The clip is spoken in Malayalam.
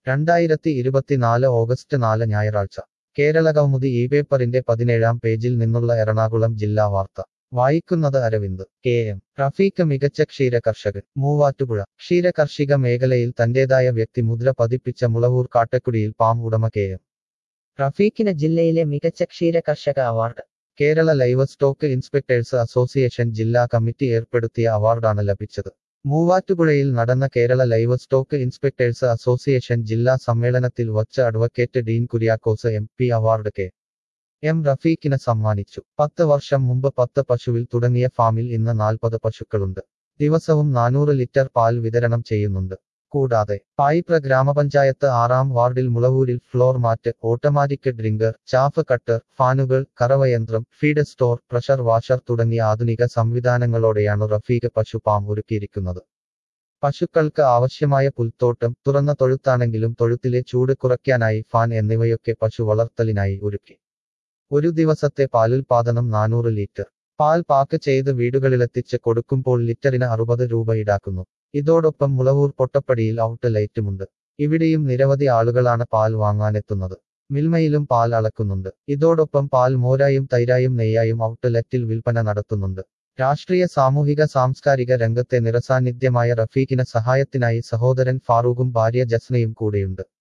രണ്ടായിരത്തി ഇരുപത്തിനാല് ഓഗസ്റ്റ് നാല് ഞായറാഴ്ച കേരള കൗമുദി ഈ പേപ്പറിന്റെ പതിനേഴാം പേജിൽ നിന്നുള്ള എറണാകുളം ജില്ലാ വാർത്ത വായിക്കുന്നത് അരവിന്ദ് കെ എം റഫീഖ് മികച്ച ക്ഷീര കർഷകൻ മൂവാറ്റുപുഴ ക്ഷീര കർഷിക മേഖലയിൽ തന്റേതായ വ്യക്തിമുദ്ര പതിപ്പിച്ച മുളവൂർ കാട്ടക്കുടിയിൽ പാം ഉടമ കെ എം റഫീഖിന് ജില്ലയിലെ മികച്ച ക്ഷീര കർഷക award Kerala livestock inspectors association ജില്ലാ കമ്മിറ്റി ഏർപ്പെടുത്തിയ അവാർഡാണ് ലഭിച്ചത് മൂവാറ്റുപുഴയിൽ നടന്ന Kerala livestock inspectors association ജില്ലാ സമ്മേളനത്തിൽ വച്ച advocate Dean Kuriakose M P award K M റഫീഖിന് സമ്മാനിച്ചു പത്ത് വർഷം മുമ്പ് പത്ത് പശുവിൽ തുടങ്ങിയ ഫാമിൽ ഇന്ന് നാൽപ്പത് പശുക്കളുണ്ട് ദിവസവും നാനൂറ് ലിറ്റർ പാൽ വിതരണം ചെയ്യുന്നുണ്ട് കൂടാതെ പായിപ്ര ഗ്രാമപഞ്ചായത്ത് ആറാം വാർഡിൽ മുളവൂരിൽ floor mat automatic drinker chaff cutter ഫാനുകൾ കറവയന്ത്രം ഫീഡ് സ്റ്റോർ പ്രഷർ വാഷർ തുടങ്ങിയ ആധുനിക സംവിധാനങ്ങളോടെയാണ് റഫീഖ് പശു പാം ഒരുക്കിയിരിക്കുന്നത് പശുക്കൾക്ക് ആവശ്യമായ പുൽത്തോട്ടം തുറന്ന തൊഴുത്താണെങ്കിലും തൊഴുത്തിലെ ചൂട് കുറയ്ക്കാനായി ഫാൻ എന്നിവയൊക്കെ പശു വളർത്തലിനായി ഒരുക്കി ഒരു ദിവസത്തെ പാലുൽപാദനം നാനൂറ് ലിറ്റർ പാൽ പാക്ക് ചെയ്ത് വീടുകളിലെത്തിച്ച് കൊടുക്കുമ്പോൾ ലിറ്ററിന് അറുപത് രൂപ ഈടാക്കുന്നു ഇതോടൊപ്പം മുളവൂർ പൊട്ടപ്പടിയിൽ ഔട്ട് ലൈറ്റുമുണ്ട് ഇവിടെയും നിരവധി ആളുകളാണ് പാൽ വാങ്ങാനെത്തുന്നത് മിൽമയിലും പാൽ അളക്കുന്നുണ്ട് ഇതോടൊപ്പം പാൽ മോരായും തൈരായും നെയ്യായും ഔട്ട്ലെറ്റിൽ വിൽപ്പന നടത്തുന്നുണ്ട് രാഷ്ട്രീയ സാമൂഹിക സാംസ്കാരിക രംഗത്തെ നിറസാന്നിധ്യമായ റഫീഖിന് സഹായത്തിനായി സഹോദരൻ ഫാറൂഖും ഭാര്യ ജസ്നയും കൂടെയുണ്ട്